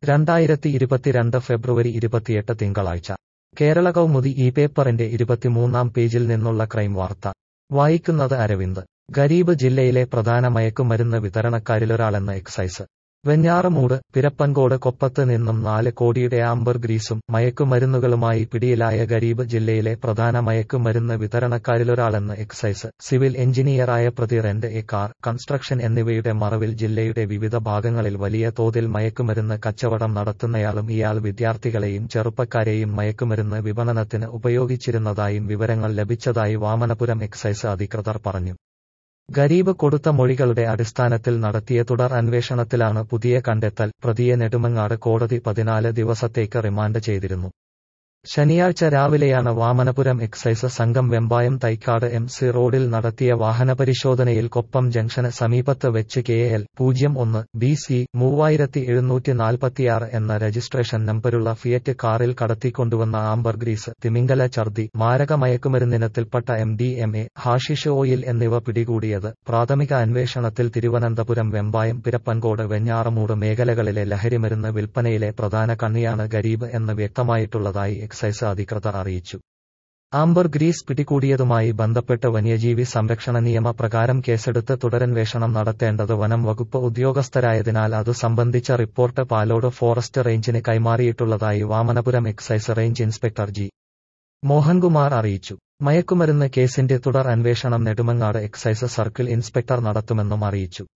രണ്ടായിരത്തി ഇരുപത്തിരണ്ട് ഫെബ്രുവരി ഇരുപത്തിയെട്ട് തിങ്കളാഴ്ച കേരള കൗമുദി ഈ പേപ്പറിന്റെ ഇരുപത്തിമൂന്നാം പേജിൽ നിന്നുള്ള ക്രൈം വാർത്ത വായിക്കുന്നത് അരവിന്ദ് ഗരീബ് ജില്ലയിലെ പ്രധാന മയക്കുമരുന്ന് വിതരണക്കാരിലൊരാളെന്ന് എക്സൈസ് വെഞ്ഞാറമൂട് പിരപ്പൻകോട് കൊപ്പത്ത് നിന്നും നാല് കോടിയുടെ ആംബർ ഗ്രീസും മയക്കുമരുന്നുകളുമായി പിടിയിലായ ഗരീബ് ജില്ലയിലെ പ്രധാന മയക്കുമരുന്ന് വിതരണക്കാരിലൊരാളെന്ന് എക്സൈസ് സിവിൽ എഞ്ചിനീയറായ പ്രതി റെന്റ് എ കാർ കൺസ്ട്രക്ഷൻ എന്നിവയുടെ മറവിൽ ജില്ലയുടെ വിവിധ ഭാഗങ്ങളിൽ വലിയ തോതിൽ മയക്കുമരുന്ന് കച്ചവടം നടത്തുന്നയാളും ഇയാൾ വിദ്യാർത്ഥികളെയും ചെറുപ്പക്കാരെയും മയക്കുമരുന്ന് വിപണനത്തിന് ഉപയോഗിച്ചിരുന്നതായും വിവരങ്ങൾ ലഭിച്ചതായി വാമനപുരം എക്സൈസ് അധികൃതർ പറഞ്ഞു ഗരീബ് കൊടുത്ത മൊഴികളുടെ അടിസ്ഥാനത്തിൽ നടത്തിയ തുടർ അന്വേഷണത്തിലാണ് പുതിയ കണ്ടെത്തൽ പ്രതിയെ നെടുമങ്ങാട് കോടതി പതിനാല് ദിവസത്തേക്ക് റിമാൻഡ് ചെയ്തിരുന്നു ശനിയാഴ്ച രാവിലെയാണ് വാമനപുരം എക്സൈസ് സംഘം വെമ്പായം തൈക്കാട് എം സി റോഡിൽ നടത്തിയ വാഹനപരിശോധനയിൽ കൊപ്പം ജംഗ്ഷന് സമീപത്ത് വെച്ച് കെ എൽ പൂജ്യം ഒന്ന് ബി സി മൂവായിരത്തി എഴുന്നൂറ്റി നാൽപ്പത്തിയാറ് എന്ന രജിസ്ട്രേഷൻ നമ്പരുള്ള ഫിയറ്റ് കാറിൽ കടത്തിക്കൊണ്ടുവന്ന ആംബർ ഗ്രീസ് തിമിംഗല ഛർദി മാരക മയക്കുമരുന്നിനത്തിൽപ്പെട്ട M D M A hashish oil എന്നിവ പിടികൂടിയത് പ്രാഥമിക അന്വേഷണത്തിൽ തിരുവനന്തപുരം വെമ്പായം പിരപ്പൻകോട് വെഞ്ഞാറമൂട് മേഖലകളിലെ ലഹരിമരുന്ന് വിൽപ്പനയിലെ പ്രധാന കണ്ണിയാണ് ഗരീബ് എന്ന് വ്യക്തമായിട്ടുള്ളതായി എക്സൈസ് അധികൃതർ അറിയിച്ചു ആംബർ ഗ്രീസ് പിടികൂടിയതുമായി ബന്ധപ്പെട്ട് വന്യജീവി സംരക്ഷണ നിയമ പ്രകാരം കേസെടുത്ത് തുടരന്വേഷണം നടത്തേണ്ടത് വനം വകുപ്പ് ഉദ്യോഗസ്ഥരായതിനാൽ അതു സംബന്ധിച്ച റിപ്പോർട്ട് പാലോട് ഫോറസ്റ്റ് റേഞ്ചിന് കൈമാറിയിട്ടുള്ളതായി Vamanapuram excise range inspector G Mohankumar അറിയിച്ചു മയക്കുമരുന്ന് കേസിന്റെ തുടർ അന്വേഷണം നെടുമങ്ങാട് എക്സൈസ് സർക്കിൾ ഇൻസ്പെക്ടർ നടത്തുമെന്നും അറിയിച്ചു